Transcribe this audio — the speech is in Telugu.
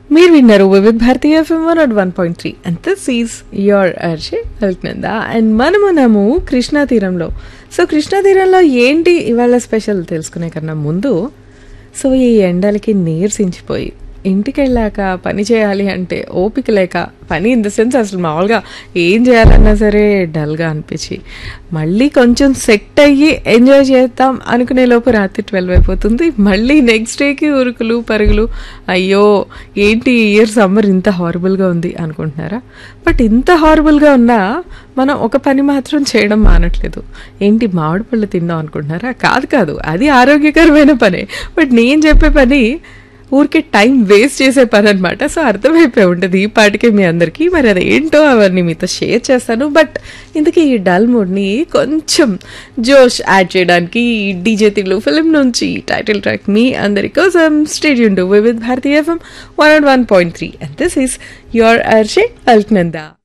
మీరు విన్నారు Vividh Bharati FM one nought one point three and this is your RJ Alaknanda and మనమునము కృష్ణా తీరంలో సో కృష్ణా తీరంలో ఏంటి ఇవాళ స్పెషల్ తెలుసుకునే కన్నా ముందు సో ఈ ఎండలకి నీరసించిపోయి ఇంటికి వెళ్ళాక పని చేయాలి అంటే ఓపిక లేక పని ఇన్ ద సెన్స్ అసలు మామూలుగా ఏం చేయాలన్నా సరే డల్గా అనిపించి మళ్ళీ కొంచెం సెట్ అయ్యి ఎంజాయ్ చేద్దాం అనుకునే లోపు రాత్రి ట్వెల్వ్ అయిపోతుంది మళ్ళీ నెక్స్ట్ డేకి ఉరుకులు పరుగులు అయ్యో ఏంటి ఈ ఇయర్ సమ్మర్ ఇంత హారబుల్గా ఉంది అనుకుంటున్నారా బట్ ఇంత హారబుల్గా ఉన్నా మనం ఒక పని మాత్రం చేయడం మానట్లేదు ఏంటి మామిడి పళ్ళు తిందాం అనుకుంటున్నారా కాదు కాదు అది ఆరోగ్యకరమైన పనే బట్ నేను చెప్పే పని ఊరికే టైం వేస్ట్ చేసే పని అనమాట సో అర్థమైపోయి ఉంటుంది ఈ పాటికే మీ అందరికీ మరి అది ఏంటో అవన్నీ మీతో షేర్ చేస్తాను బట్ ఇంతకీ ఈ డల్ మూడ్ని కొంచెం జోష్ యాడ్ చేయడానికి డీజే తిళ్ళు ఫిలిం నుంచి టైటిల్ ట్రాక్ మీ అందరి కోసం stay tuned to Vividh Bharati FM one and one point three and this is your RJ Alaknanda